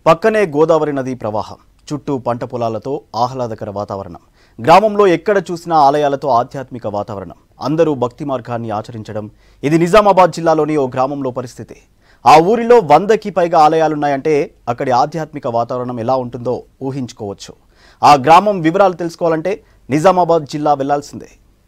పక్కనే గోదావరి నది ప్రవాహం చుట్టూ పంట పొలాలతో ఆహ్లాదకర వాతావరణం గ్రామంలో ఎక్కడ చూసినా ఆలయాలతో ఆధ్యాత్మిక వాతావరణం అందరూ భక్తి మార్గాన్ని ఆచరించడం ఇది నిజామాబాద్ జిల్లాలోని ఓ గ్రామంలో పరిస్థితి ఆ ఊరిలో వందకి పైగా ఆలయాలున్నాయంటే అక్కడి ఆధ్యాత్మిక వాతావరణం ఎలా ఉంటుందో ఊహించుకోవచ్చు ఆ గ్రామం వివరాలు తెలుసుకోవాలంటే నిజామాబాద్ జిల్లా వెళ్లాల్సిందే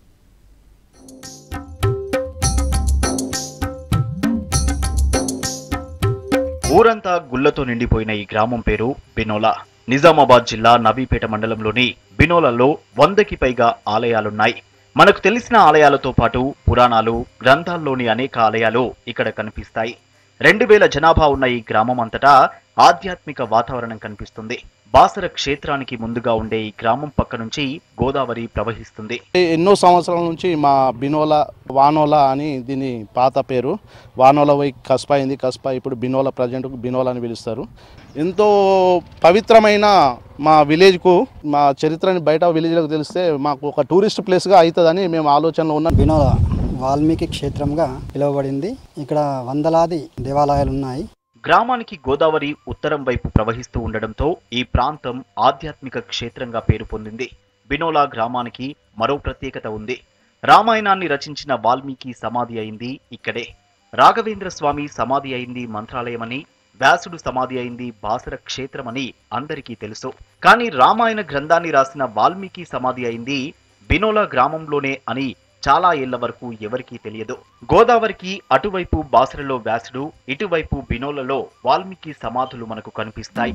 ఊరంతా గుళ్లతో నిండిపోయిన ఈ గ్రామం పేరు బినోలా నిజామాబాద్ జిల్లా నవీపేట మండలంలోని బినోలలో వందకి పైగా ఆలయాలున్నాయి మనకు తెలిసిన ఆలయాలతో పాటు పురాణాలు గ్రంథాల్లోని అనేక ఆలయాలు ఇక్కడ కనిపిస్తాయి రెండు వేల జనాభా ఉన్న ఈ గ్రామం అంతటా ఆధ్యాత్మిక వాతావరణం కనిపిస్తుంది బాసర క్షేత్రానికి ముందుగా ఉండే ఈ గ్రామం పక్క నుంచి గోదావరి ప్రవహిస్తుంది ఎన్నో సంవత్సరాల నుంచి మా బినోలా వానోలా అని దీని పాత పేరు వానోలా పోయి కస్పా అయింది కస్పా ఇప్పుడు బినోలా ప్రజెంట్ బినోలా అని పిలుస్తారు ఎంతో పవిత్రమైన మా విలేజ్కు మా చరిత్రని బయట విలేజ్లకు తెలిస్తే మాకు ఒక టూరిస్ట్ ప్లేస్గా అవుతుందని మేము ఆలోచనలో ఉన్నాం వినోద వాల్మీకి క్షేత్రంగా పిలువబడింది ఇక్కడ వందలాది దేవాలయాలు ఉన్నాయి గ్రామానికి గోదావరి ఉత్తరం వైపు ప్రవహిస్తూ ఉండడంతో ఈ ప్రాంతం ఆధ్యాత్మిక క్షేత్రంగా పేరు పొందింది బినోలా గ్రామానికి మరో ప్రత్యేకత ఉంది రామాయణాన్ని రచించిన వాల్మీకి సమాధి అయింది ఇక్కడే రాఘవేంద్ర స్వామి సమాధి అయింది మంత్రాలయమని వ్యాసుడు సమాధి అయింది బాసర క్షేత్రమని అందరికీ తెలుసు కానీ రామాయణ గ్రంథాన్ని రాసిన వాల్మీకి సమాధి అయింది బినోలా గ్రామంలోనే అని చాలా ఏళ్ల వరకు ఎవరికీ తెలియదు గోదావరికి అటువైపు బాసరలో వ్యాసుడు ఇటువైపు బినోలలో వాల్మీకి సమాధులు మనకు కనిపిస్తాయి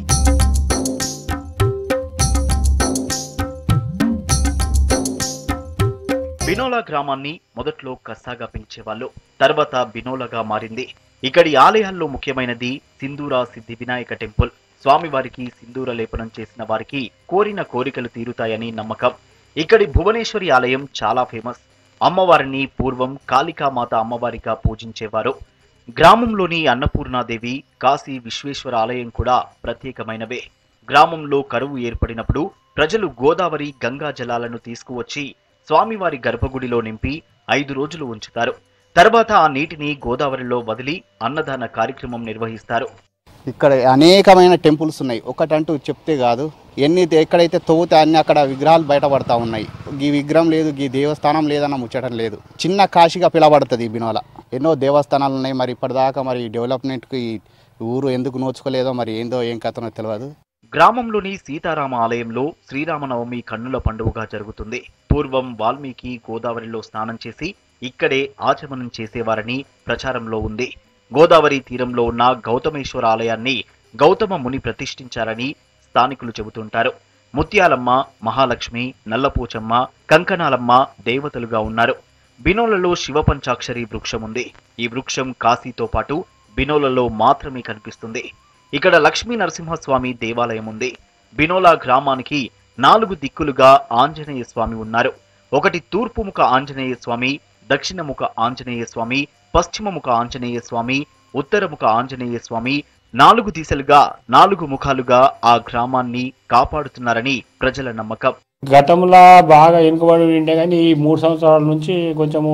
బినోలా గ్రామాన్ని మొదట్లో కస్సాగా పిలిచేవాళ్ళు తర్వాత బినోలాగా మారింది ఇక్కడి ఆలయాల్లో ముఖ్యమైనది సింధూరా సిద్ధి వినాయక టెంపుల్ స్వామివారికి సింధూర లేపనం చేసిన వారికి కోరిన కోరికలు తీరుతాయని నమ్మకం ఇక్కడి భువనేశ్వరి ఆలయం చాలా ఫేమస్ అమ్మవారిని పూర్వం కాళికామాత అమ్మవారిగా పూజించేవారు గ్రామంలోని అన్నపూర్ణాదేవి కాశీ విశ్వేశ్వర ఆలయం కూడా ప్రత్యేకమైనవే గ్రామంలో కరువు ఏర్పడినప్పుడు ప్రజలు గోదావరి గంగా జలాలను తీసుకువచ్చి స్వామివారి గర్భగుడిలో నింపి ఐదు రోజులు ఉంచుతారు తర్వాత ఆ నీటిని గోదావరిలో వదిలి అన్నదాన కార్యక్రమం నిర్వహిస్తారు ఇక్కడ అనేకమైన టెంపుల్స్ ఉన్నాయి ఒకటంటూ చెప్తే కాదు ఎన్ని ఎక్కడైతే తవ్వుతే అన్ని అక్కడ విగ్రహాలు బయటపడతా ఉన్నాయి ఈ విగ్రహం లేదు ఈ దేవస్థానం లేదన్న ముచ్చటం లేదు చిన్న కాశీగా పిలవడుతుంది ఈ బినోల ఎన్నో దేవస్థానాలు ఉన్నాయి మరి ఇప్పటిదాకా మరి డెవలప్మెంట్కి ఈ ఊరు ఎందుకు నోచుకోలేదో మరి ఏందో ఏం కథనో తెలియదు గ్రామంలోని సీతారామ ఆలయంలో శ్రీరామనవమి కన్నుల పండుగగా జరుగుతుంది పూర్వం వాల్మీకి గోదావరిలో స్నానం చేసి ఇక్కడే ఆచమనం చేసేవారని ప్రచారంలో ఉంది గోదావరి తీరంలో ఉన్న గౌతమేశ్వర ఆలయాన్ని గౌతమ ముని ప్రతిష్ఠించారని స్థానికులు చెబుతుంటారు ముత్యాలమ్మ మహాలక్ష్మి నల్లపోచమ్మ కంకణాలమ్మ దేవతలుగా ఉన్నారు బినోలలో శివపంచాక్షరి వృక్షం ఉంది ఈ వృక్షం కాశీతో పాటు బినోలలో మాత్రమే కనిపిస్తుంది ఇక్కడ లక్ష్మీ నరసింహస్వామి దేవాలయం ఉంది బినోలా గ్రామానికి నాలుగు దిక్కులుగా ఆంజనేయ స్వామి ఉన్నారు ఒకటి తూర్పు ముఖ ఆంజనేయ స్వామి దక్షిణ ముఖ ఆంజనేయ స్వామి పశ్చిమ ముఖ ఆంజనేయ స్వామి ఉత్తర ముఖ ఆంజనేయ స్వామి నాలుగు దిశలుగా నాలుగు ముఖాలుగా ఆ గ్రామాన్ని కాపాడుతున్నారని ప్రజల నమ్మకం గతంలో బాగా వెనుకబడి ఉండే కానీ ఈ మూడు సంవత్సరాల నుంచి కొంచెము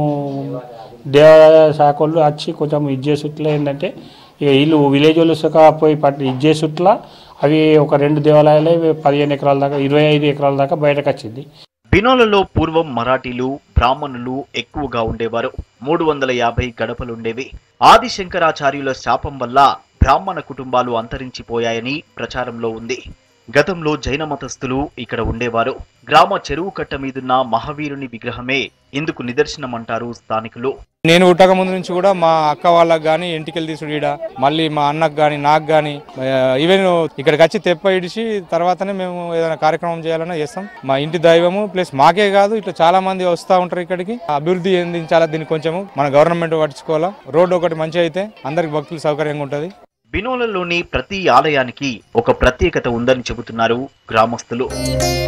దేవాదాయ శాఖ వాళ్ళు వచ్చి కొంచెం ఇది చేసుట్లా ఏంటంటే ఇక వీళ్ళు విలేజ్ వాళ్ళు సుఖ పోయి పట్టి ఇది చేసుట్లా అవి ఒక రెండు దేవాలయాలే పదిహేను ఎకరాల దాకా ఇరవై ఐదు ఎకరాల దాకా బయటకు వచ్చింది బినోలలో పూర్వం మరాఠీలు బ్రాహ్మణులు ఎక్కువగా ఉండేవారు మూడు వందల యాభై గడపలుండేవి ఆదిశంకరాచార్యుల శాపం వల్ల బ్రాహ్మణ కుటుంబాలు అంతరించిపోయాయని ప్రచారంలో ఉంది గతంలో జైన మతస్థులు ఇక్కడ ఉండేవారు గ్రామ చెరువు కట్ట మీదున్న మహావీరుని విగ్రహమే ఇందుకు నిదర్శనమంటారు స్థానికులు నేను పుట్టక ముందు నుంచి కూడా మా అక్క వాళ్ళకి కానీ ఇంటికెళ్ళి తీసుడు ఈడ మళ్ళీ మా అన్నకు కానీ నాకు కానీ ఈవెన్ ఇక్కడికి వచ్చి తెప్ప ఇడిచి తర్వాతనే మేము ఏదైనా కార్యక్రమం చేయాలన్నా చేస్తాం మా ఇంటి దైవము ప్లస్ మాకే కాదు ఇట్లా చాలా మంది వస్తూ ఉంటారు ఇక్కడికి అభివృద్ధి చెందించాలా దీన్ని కొంచెము మన గవర్నమెంట్ పట్టించుకోవాలా రోడ్డు ఒకటి మంచిగా అయితే అందరికి భక్తులు సౌకర్యంగా ఉంటుంది బినోలలోని ప్రతి ఆలయానికి ఒక ప్రత్యేకత ఉందని చెబుతున్నారు గ్రామస్తులు